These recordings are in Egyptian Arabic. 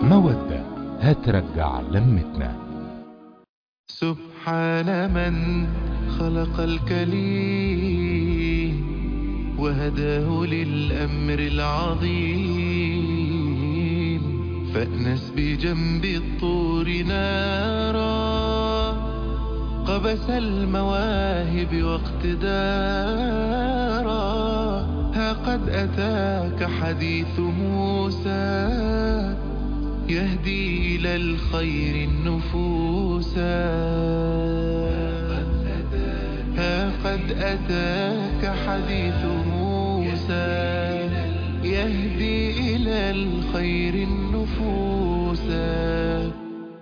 مودة هترجع لمتنا سبحان من خلق الكليم وهداه للأمر العظيم فأنس بجنب الطور نارا قبس المواهب واقتدارا ها قد أتاك حديث موسى يهدي إلى الخير النفوسا ها قد أتاك حديث موسى يهدي إلى الخير النفوسا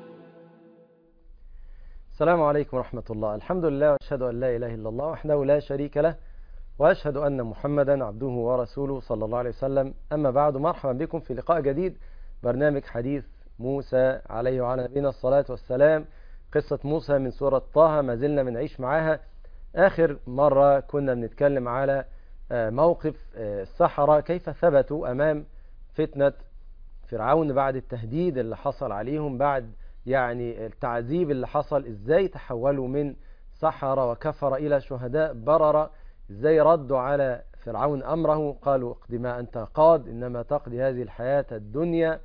السلام عليكم ورحمة الله الحمد لله وأشهد أن لا إله إلا الله وحده لا شريك له وأشهد أن محمدا عبده ورسوله صلى الله عليه وسلم أما بعد مرحبا بكم في لقاء جديد برنامج حديث موسى عليه وعلى نبينا الصلاة والسلام قصة موسى من سورة طه ما زلنا بنعيش معاها آخر مرة كنا بنتكلم على موقف السحرة كيف ثبتوا أمام فتنة فرعون بعد التهديد اللي حصل عليهم بعد يعني التعذيب اللي حصل ازاي تحولوا من سحرة وكفر إلى شهداء بررة ازاي ردوا على فرعون أمره قالوا اقض ما أنت قاد إنما تقضي هذه الحياة الدنيا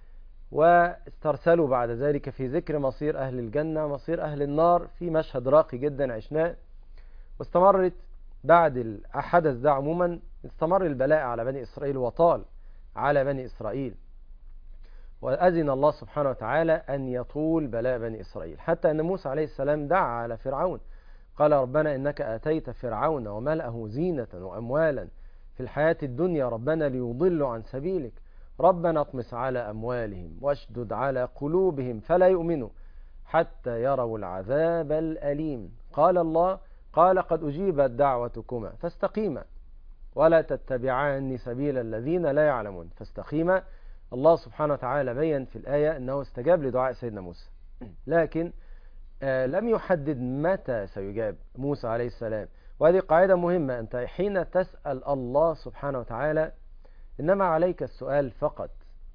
واسترسلوا بعد ذلك في ذكر مصير أهل الجنة مصير أهل النار في مشهد راقي جدا عشناه واستمرت بعد الحدث ده عموما استمر البلاء على بني إسرائيل وطال على بني إسرائيل وأذن الله سبحانه وتعالى أن يطول بلاء بني إسرائيل حتى أن موسى عليه السلام دعا على فرعون قال ربنا إنك آتيت فرعون وملأه زينة وأموالا في الحياة الدنيا ربنا ليضلوا عن سبيلك ربنا اطمس على أموالهم واشدد على قلوبهم فلا يؤمنوا حتى يروا العذاب الأليم قال الله قال قد أجيبت دعوتكما فاستقيما ولا تتبعان سبيل الذين لا يعلمون فاستقيما الله سبحانه وتعالى بين في الآية أنه استجاب لدعاء سيدنا موسى لكن لم يحدد متى سيجاب موسى عليه السلام وهذه قاعدة مهمة أنت حين تسأل الله سبحانه وتعالى إنما عليك السؤال فقط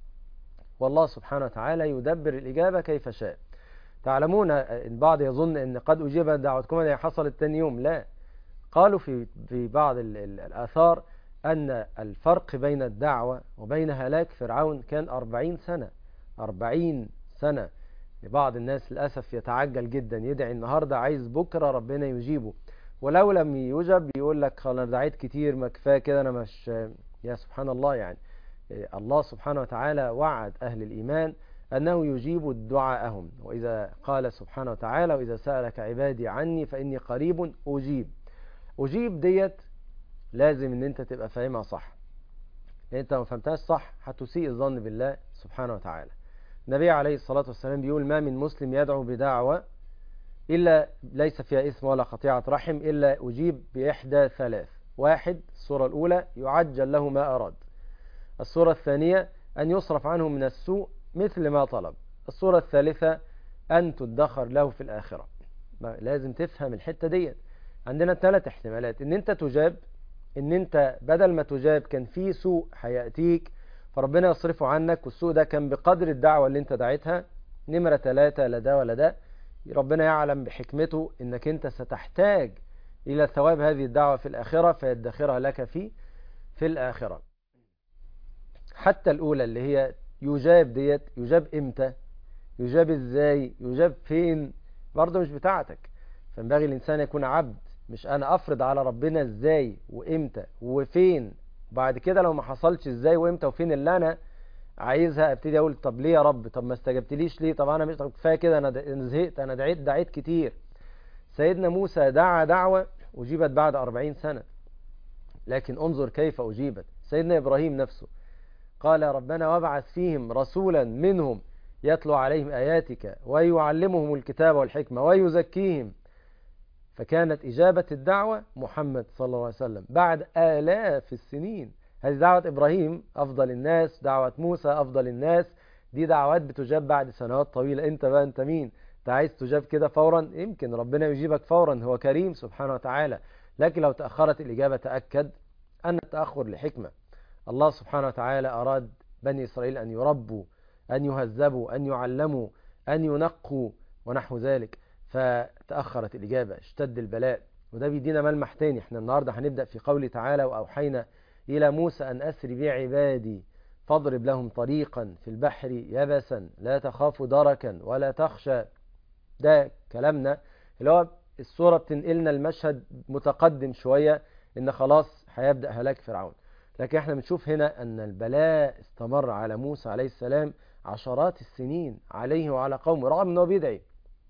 والله سبحانه وتعالى يدبر الإجابة كيف شاء تعلمون البعض يظن أن قد أجيبت دعوتكم هي حصلت تاني يوم لا قالوا في في بعض الآثار أن الفرق بين الدعوة وبين هلاك فرعون كان أربعين سنة أربعين سنة بعض الناس للأسف يتعجل جدا يدعي النهاردة عايز بكرة ربنا يجيبه ولو لم يجب يقول لك أنا دعيت كتير ما كفايه كده أنا مش يا سبحان الله يعني الله سبحانه وتعالى وعد أهل الإيمان أنه يجيب دعاءهم وإذا قال سبحانه وتعالى وإذا سألك عبادي عني فإني قريب أجيب أجيب ديت لازم ان انت تبقى فاهمها صح لان انت ما فهمتهاش صح هتسيء الظن بالله سبحانه وتعالى النبي عليه الصلاة والسلام بيقول ما من مسلم يدعو بدعوة إلا ليس فيها اسم ولا قطيعة رحم إلا أجيب بإحدى ثلاث واحد الصورة الأولى يعجل له ما أراد الصورة الثانية أن يصرف عنه من السوء مثل ما طلب الصورة الثالثة أن تدخر له في الآخرة لازم تفهم الحتة دي عندنا ثلاث احتمالات ان انت تجاب ان انت بدل ما تجاب كان في سوء هيأتيك فربنا يصرفه عنك والسوء ده كان بقدر الدعوة اللي انت دعيتها نمرة ثلاثة لا ده ولا ده ربنا يعلم بحكمته انك انت ستحتاج الى ثواب هذه الدعوة في الاخرة فيدخرها لك في في الاخرة حتى الاولى اللي هي يجاب ديت يجاب امتى يجاب ازاي يجاب فين برضه مش بتاعتك فينبغي الانسان يكون عبد مش انا افرض على ربنا ازاي وامتى وفين بعد كده لو ما حصلش ازاي وامتى وفين اللي انا عايزها ابتدي اقول طب ليه يا رب طب ما استجبتليش ليه طب انا مش طب كفايه كده انا زهقت انا دعيت دعيت كتير سيدنا موسى دعا دعوه اجيبت بعد 40 سنه لكن انظر كيف اجيبت سيدنا ابراهيم نفسه قال ربنا وابعث فيهم رسولا منهم يتلو عليهم اياتك ويعلمهم الكتاب والحكمه ويزكيهم فكانت إجابة الدعوة محمد صلى الله عليه وسلم بعد آلاف السنين هذه دعوة إبراهيم أفضل الناس دعوة موسى أفضل الناس دي دعوات بتجاب بعد سنوات طويلة أنت بقى أنت مين أنت عايز تجاب كده فورا يمكن ربنا يجيبك فورا هو كريم سبحانه وتعالى لكن لو تأخرت الإجابة تأكد أن التأخر لحكمة الله سبحانه وتعالى أراد بني إسرائيل أن يربوا أن يهذبوا أن يعلموا أن ينقوا ونحو ذلك فتأخرت الإجابة اشتد البلاء وده بيدينا ملمح تاني احنا النهاردة هنبدأ في قوله تعالى وأوحينا إلى موسى أن أسر بعبادي فاضرب لهم طريقا في البحر يبسا لا تخاف دركا ولا تخشى ده كلامنا اللي هو الصورة بتنقلنا المشهد متقدم شوية ان خلاص هيبدأ هلاك فرعون لكن احنا بنشوف هنا ان البلاء استمر على موسى عليه السلام عشرات السنين عليه وعلى قومه رغم انه بيدعي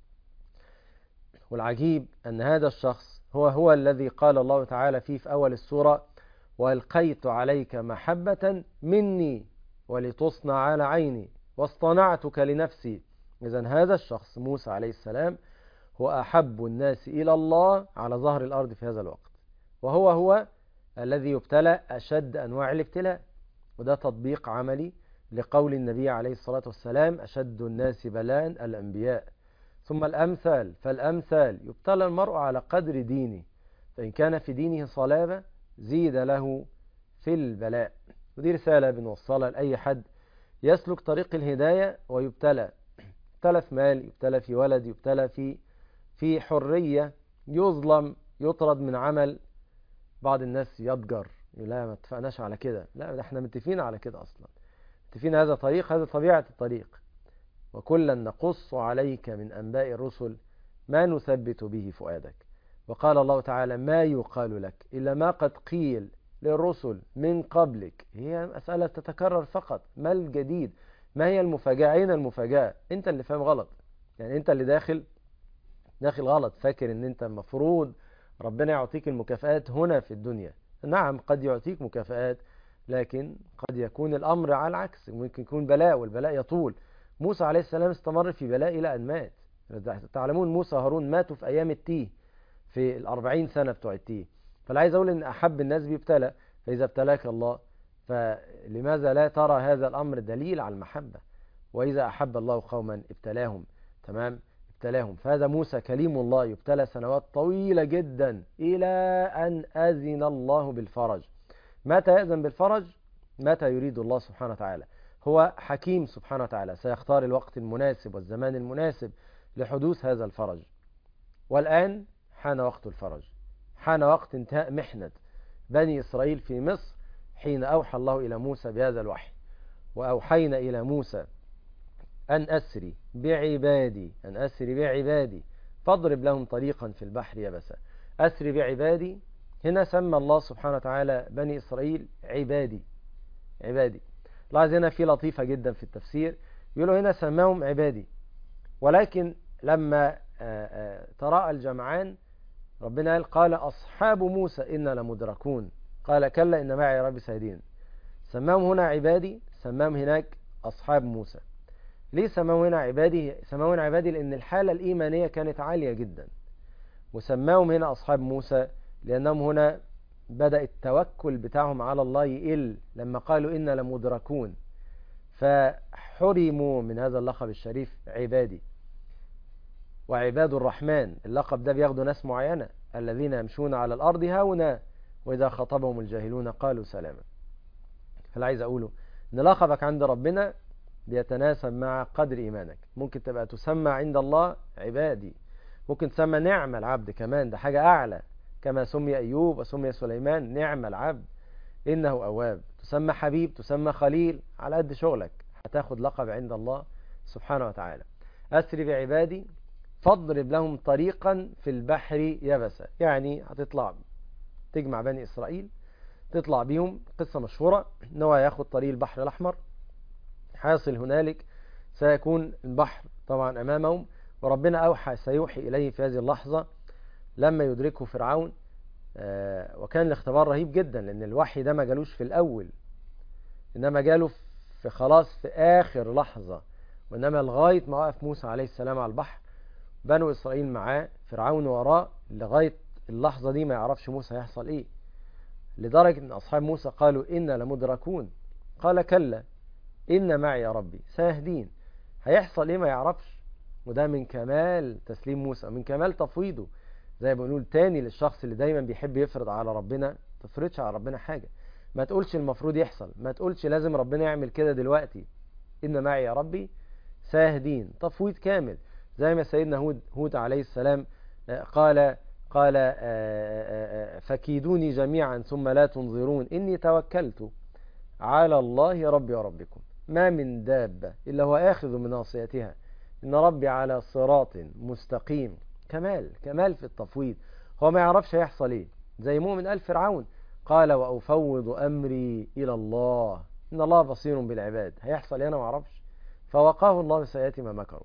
والعجيب ان هذا الشخص هو هو الذي قال الله تعالى فيه في اول السورة والقيت عليك محبة مني ولتصنع على عيني واصطنعتك لنفسي إذا هذا الشخص موسى عليه السلام هو أحب الناس إلى الله على ظهر الأرض في هذا الوقت وهو هو الذي يبتلى أشد أنواع الابتلاء وده تطبيق عملي لقول النبي عليه الصلاة والسلام أشد الناس بلاء الأنبياء ثم الأمثال فالأمثال يبتلى المرء على قدر دينه فإن كان في دينه صلابة زيد له في البلاء ودي رسالة بنوصلها لأي حد يسلك طريق الهداية ويبتلى يبتلى في مال يبتلى في ولد يبتلى في في حرية يظلم يطرد من عمل بعض الناس يضجر لا ما اتفقناش على كده لا ده احنا متفقين على كده اصلا متفقين هذا طريق هذا طبيعة الطريق وكلا نقص عليك من أنباء الرسل ما نثبت به فؤادك وقال الله تعالى ما يقال لك إلا ما قد قيل للرسل من قبلك هي مسألة تتكرر فقط ما الجديد ما هي المفاجأة أين المفاجأة أنت اللي فاهم غلط يعني أنت اللي داخل داخل غلط فاكر أن أنت المفروض ربنا يعطيك المكافآت هنا في الدنيا نعم قد يعطيك مكافآت لكن قد يكون الأمر على العكس ممكن يكون بلاء والبلاء يطول موسى عليه السلام استمر في بلاء إلى أن مات تعلمون موسى هارون ماتوا في أيام التيه في الأربعين سنة بتوع التيه فلا عايز أقول أن أحب الناس بيبتلى فإذا ابتلاك الله فلماذا لا ترى هذا الأمر دليل على المحبة وإذا أحب الله قوما ابتلاهم تمام ابتلاهم فهذا موسى كليم الله يبتلى سنوات طويلة جدا إلى أن أذن الله بالفرج متى يأذن بالفرج متى يريد الله سبحانه وتعالى هو حكيم سبحانه وتعالى سيختار الوقت المناسب والزمان المناسب لحدوث هذا الفرج والآن حان وقت الفرج حان وقت انتهاء محنة بني إسرائيل في مصر حين أوحى الله إلى موسى بهذا الوحي وأوحينا إلى موسى أن أسري بعبادي أن أسري بعبادي فاضرب لهم طريقا في البحر يبسا أسري بعبادي هنا سمى الله سبحانه وتعالى بني إسرائيل عبادي عبادي لاحظ هنا في لطيفة جدا في التفسير يقولوا هنا سماهم عبادي ولكن لما تراءى الجمعان ربنا قال قال أصحاب موسى إنا لمدركون قال كلا إن معي ربي سيدين سماهم هنا عبادي سماهم هناك أصحاب موسى ليه سماهم هنا عبادي سماهم هنا عبادي لأن الحالة الإيمانية كانت عالية جدا وسماهم هنا أصحاب موسى لأنهم هنا بدأ التوكل بتاعهم على الله يقل لما قالوا إنا لمدركون فحرموا من هذا اللقب الشريف عبادي وعباد الرحمن اللقب ده بياخدوا ناس معينة الذين يمشون على الأرض هاونا وإذا خطبهم الجاهلون قالوا سلاما فلا عايز أقوله إن لقبك عند ربنا بيتناسب مع قدر إيمانك ممكن تبقى تسمى عند الله عبادي ممكن تسمى نعم العبد كمان ده حاجة أعلى كما سمي أيوب وسمي سليمان نعم العبد إنه أواب تسمى حبيب تسمى خليل على قد شغلك هتاخد لقب عند الله سبحانه وتعالى أسري بعبادي فاضرب لهم طريقا في البحر يبسا يعني هتطلع تجمع بني إسرائيل تطلع بيهم قصة مشهورة ان هو ياخد طريق البحر الأحمر حاصل هنالك سيكون البحر طبعا أمامهم وربنا أوحى سيوحي إليه في هذه اللحظة لما يدركه فرعون وكان الاختبار رهيب جدا لأن الوحي ده ما جالوش في الأول إنما جاله في خلاص في آخر لحظة وإنما لغاية ما وقف موسى عليه السلام على البحر بنو إسرائيل معاه فرعون وراه لغاية اللحظة دي ما يعرفش موسى هيحصل إيه لدرجة أن أصحاب موسى قالوا إنا لمدركون قال كلا إن معي يا ربي سيهدين هيحصل إيه ما يعرفش وده من كمال تسليم موسى من كمال تفويضه زي ما بنقول تاني للشخص اللي دايما بيحب يفرض على ربنا تفرضش على ربنا حاجة ما تقولش المفروض يحصل ما تقولش لازم ربنا يعمل كده دلوقتي إن معي يا ربي ساهدين تفويض كامل زي ما سيدنا هود, هود عليه السلام قال قال فكيدوني جميعا ثم لا تنظرون إني توكلت على الله ربي وربكم ما من دابة إلا هو آخذ من ناصيتها إن ربي على صراط مستقيم كمال كمال في التفويض هو ما يعرفش هيحصل إيه زي مؤمن آل فرعون قال وأفوض أمري إلى الله إن الله بصير بالعباد هيحصل إيه أنا ما أعرفش فوقاه الله بسيئات ما مكروا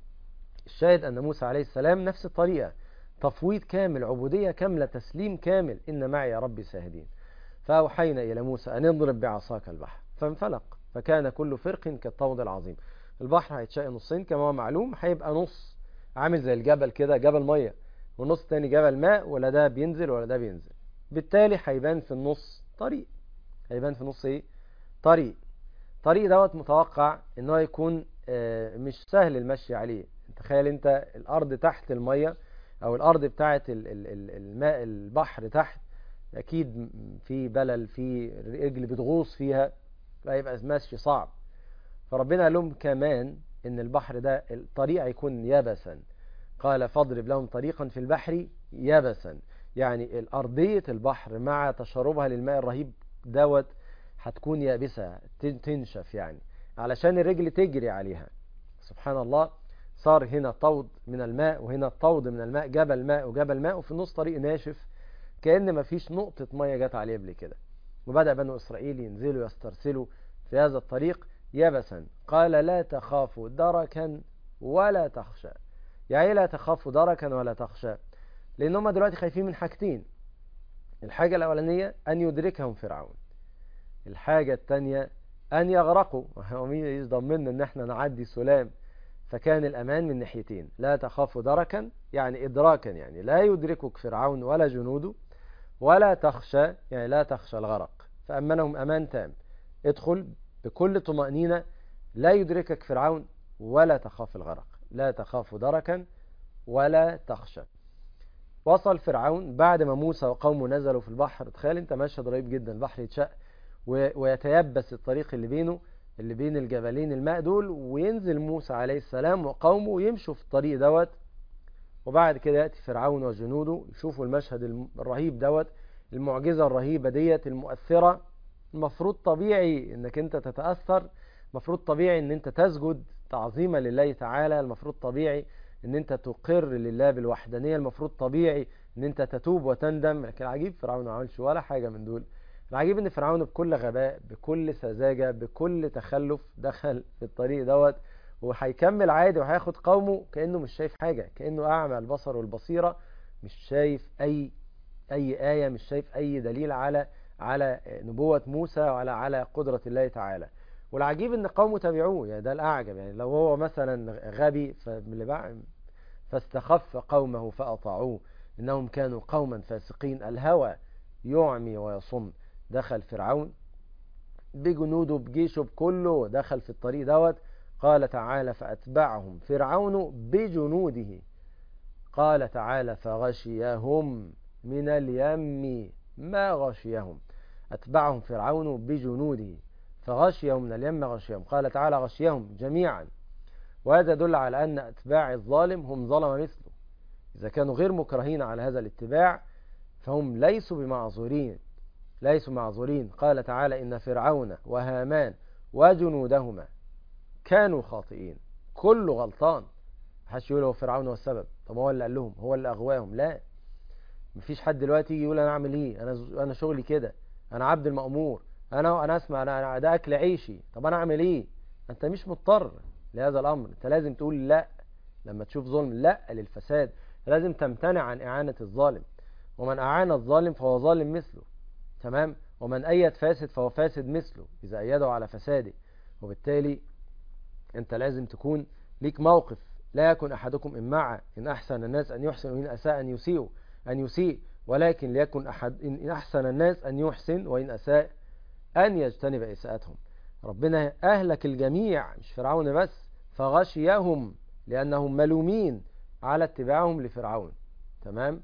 الشاهد أن موسى عليه السلام نفس الطريقة تفويض كامل عبودية كاملة تسليم كامل إن معي يا ربي ساهدين فأوحينا إلى موسى أن اضرب بعصاك البحر فانفلق فكان كل فرق كالطود العظيم البحر هيتشق نصين كما هو معلوم هيبقى نص عامل زي الجبل كده جبل مية ونص تاني جبل ماء ولا ده بينزل ولا ده بينزل بالتالي هيبان في النص طريق هيبان في النص ايه طريق طريق دوت متوقع ان هو يكون مش سهل المشي عليه تخيل انت الارض تحت المية او الارض بتاعت الماء البحر تحت اكيد في بلل في رجل بتغوص فيها فيبقى ماشي صعب فربنا قال لهم كمان ان البحر ده الطريق هيكون يبسا قال فاضرب لهم طريقا في البحر يبسا يعني الارضية البحر مع تشربها للماء الرهيب دوت هتكون يابسة تنشف يعني علشان الرجل تجري عليها سبحان الله صار هنا طود من الماء وهنا طود من الماء جبل ماء وجبل ماء وفي النص طريق ناشف كأن ما فيش نقطة مية جت عليه قبل كده وبدأ بنو إسرائيل ينزلوا يسترسلوا في هذا الطريق يبسا قال لا تخافوا دركا ولا تخشى يعني لا تخافوا دركا ولا تخشى لأن هم دلوقتي خايفين من حاجتين الحاجة الأولانية أن يدركهم فرعون الحاجة الثانية أن يغرقوا ومين يضمن أن احنا نعدي سلام فكان الأمان من ناحيتين لا تخافوا دركا يعني إدراكا يعني لا يدركك فرعون ولا جنوده ولا تخشى يعني لا تخشى الغرق فأمنهم أمان تام ادخل بكل طمأنينة لا يدركك فرعون ولا تخاف الغرق لا تخاف دركا ولا تخشى وصل فرعون بعد ما موسى وقومه نزلوا في البحر تخيل انت مشهد رهيب جدا البحر يتشق ويتيبس الطريق اللي بينه اللي بين الجبلين الماء دول وينزل موسى عليه السلام وقومه ويمشوا في الطريق دوت وبعد كده يأتي فرعون وجنوده يشوفوا المشهد الرهيب دوت المعجزة الرهيبة ديت المؤثرة المفروض طبيعي انك انت تتأثر المفروض طبيعي ان انت تسجد تعظيما لله تعالى المفروض طبيعي ان انت تقر لله بالوحدانية المفروض طبيعي ان انت تتوب وتندم لكن العجيب فرعون ما عملش ولا حاجة من دول العجيب ان فرعون بكل غباء بكل سذاجة بكل تخلف دخل في الطريق دوت وهيكمل عادي وهياخد قومه كأنه مش شايف حاجة كأنه أعمى البصر والبصيرة مش شايف أي أي آية مش شايف أي دليل على على نبوة موسى وعلى على قدرة الله تعالى والعجيب ان قومه تبعوه يعني ده الأعجب يعني لو هو مثلا غبي فاستخف قومه فأطاعوه إنهم كانوا قوما فاسقين الهوى يعمي ويصم دخل فرعون بجنوده بجيشه بكله دخل في الطريق دوت قال تعالى فأتبعهم فرعون بجنوده قال تعالى فغشيهم من اليم ما غشيهم أتبعهم فرعون بجنوده فغشيهم من اليم غشيهم قال تعالى غشيهم جميعا وهذا يدل على أن أتباع الظالم هم ظلم مثله إذا كانوا غير مكرهين على هذا الاتباع فهم ليسوا بمعذورين ليسوا معذورين قال تعالى إن فرعون وهامان وجنودهما كانوا خاطئين كله غلطان محدش يقول هو فرعون هو السبب طب هو اللي قال لهم هو اللي أغواهم لا مفيش حد دلوقتي يجي يقول أنا أعمل إيه أنا أنا شغلي كده أنا عبد المأمور أنا أنا أسمع أنا ده أكل عيشي طب أنا أعمل إيه أنت مش مضطر لهذا الأمر أنت لازم تقول لا لما تشوف ظلم لا للفساد لازم تمتنع عن إعانة الظالم ومن أعان الظالم فهو ظالم مثله تمام ومن أيد فاسد فهو فاسد مثله إذا أيده على فساده وبالتالي أنت لازم تكون ليك موقف لا يكن أحدكم إن مع إن أحسن الناس أن يحسن وإن أساء أن يسيء أن يسيء ولكن ليكن أحد إن أحسن الناس أن يحسن وإن أساء أن يجتنب إساءتهم ربنا أهلك الجميع مش فرعون بس فغشيهم لأنهم ملومين على اتباعهم لفرعون تمام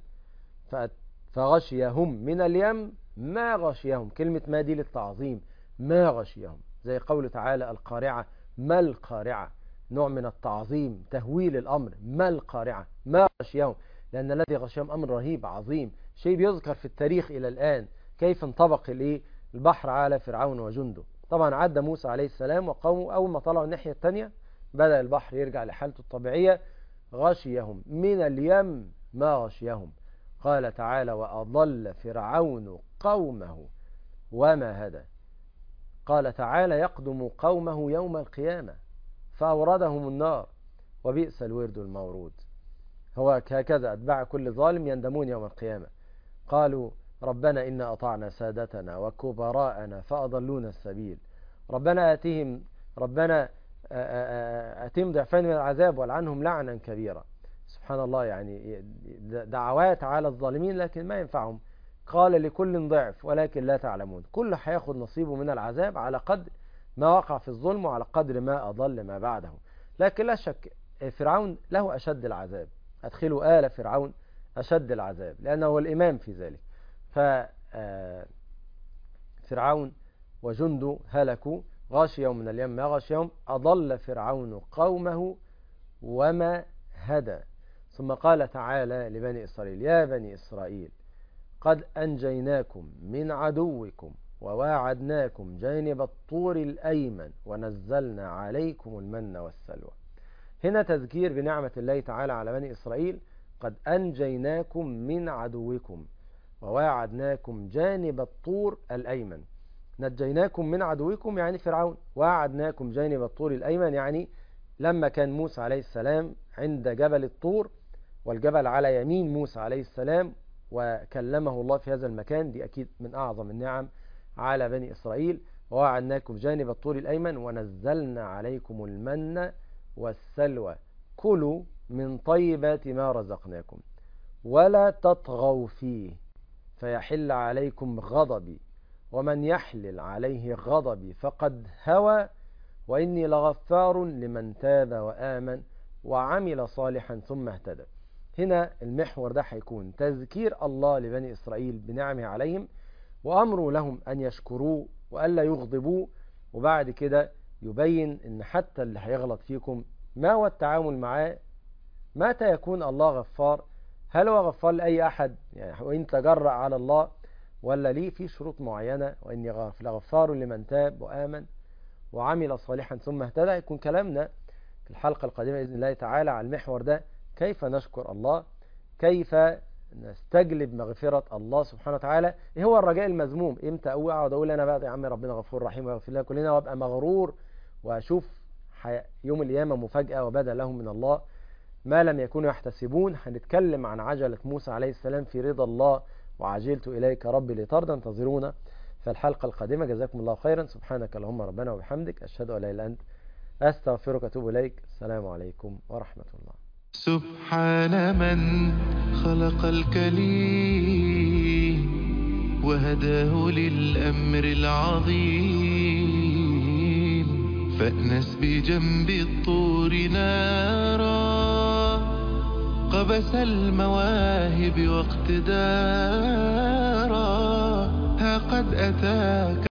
فغشيهم من اليم ما غشيهم كلمة ما دي للتعظيم ما غشيهم زي قول تعالى القارعة ما القارعة نوع من التعظيم تهويل الأمر ما القارعة ما غشيهم لأن الذي غشيهم أمر رهيب عظيم شيء بيذكر في التاريخ إلى الآن كيف انطبق الإيه البحر على فرعون وجنده طبعا عدى موسى عليه السلام وقومه أول ما طلعوا الناحية الثانية بدأ البحر يرجع لحالته الطبيعية غشيهم من اليم ما غشيهم قال تعالى وأضل فرعون قومه وما هدى قال تعالى يقدم قومه يوم القيامة فأوردهم النار وبئس الورد المورود هو هكذا أتباع كل ظالم يندمون يوم القيامة قالوا ربنا إنا أطعنا سادتنا وكبراءنا فأضلونا السبيل ربنا آتهم ربنا أتم ضعفين من العذاب والعنهم لعنا كبيرا سبحان الله يعني دعوات على الظالمين لكن ما ينفعهم قال لكل ضعف ولكن لا تعلمون كل هياخد نصيبه من العذاب على قدر ما وقع في الظلم وعلى قدر ما أضل ما بعده لكن لا شك فرعون له أشد العذاب أدخلوا آل فرعون أشد العذاب لأنه هو الإمام في ذلك ففرعون وجنده هلكوا غاشيا من اليم ما غاشيهم أضل فرعون قومه وما هدى ثم قال تعالى لبني إسرائيل يا بني إسرائيل قد أنجيناكم من عدوكم وواعدناكم جانب الطور الأيمن ونزلنا عليكم المن والسلوى هنا تذكير بنعمة الله تعالى على بني إسرائيل قد أنجيناكم من عدوكم وواعدناكم جانب الطور الأيمن نجيناكم من عدوكم يعني فرعون واعدناكم جانب الطور الأيمن يعني لما كان موسى عليه السلام عند جبل الطور والجبل على يمين موسى عليه السلام وكلمه الله في هذا المكان دي أكيد من أعظم النعم على بني إسرائيل ووعدناكم جانب الطور الأيمن ونزلنا عليكم المن والسلوى كلوا من طيبات ما رزقناكم ولا تطغوا فيه فيحل عليكم غضبي ومن يحلل عليه غضبي فقد هوى وإني لغفار لمن تاب وآمن وعمل صالحا ثم اهتدى هنا المحور ده هيكون تذكير الله لبني إسرائيل بنعمه عليهم وأمره لهم أن يشكروه وألا يغضبوه وبعد كده يبين أن حتى اللي هيغلط فيكم ما هو التعامل معاه متى يكون الله غفار هل هو غفار لأي أحد يعني وإن تجرأ على الله ولا ليه في شروط معينة وإني لغفار لمن تاب وآمن وعمل صالحا ثم اهتدى يكون كلامنا في الحلقة القادمة بإذن الله تعالى على المحور ده كيف نشكر الله كيف نستجلب مغفرة الله سبحانه وتعالى ايه هو الرجاء المذموم امتى اقعد اقول انا بقى يا عم ربنا غفور رحيم ويغفر لنا كلنا وابقى مغرور واشوف يوم القيامة مفاجأة وبدا لهم من الله ما لم يكونوا يحتسبون هنتكلم عن عجلة موسى عليه السلام في رضا الله وعجلت إليك ربي لترضى انتظرونا في الحلقة القادمة جزاكم الله خيرا سبحانك اللهم ربنا وبحمدك أشهد أن لا إله إلا أنت أستغفرك وأتوب إليك السلام عليكم ورحمة الله سبحان من خلق الكليم وهداه للأمر العظيم فأنس بجنب الطور نارا قبس المواهب واقتدارا ها قد أتاك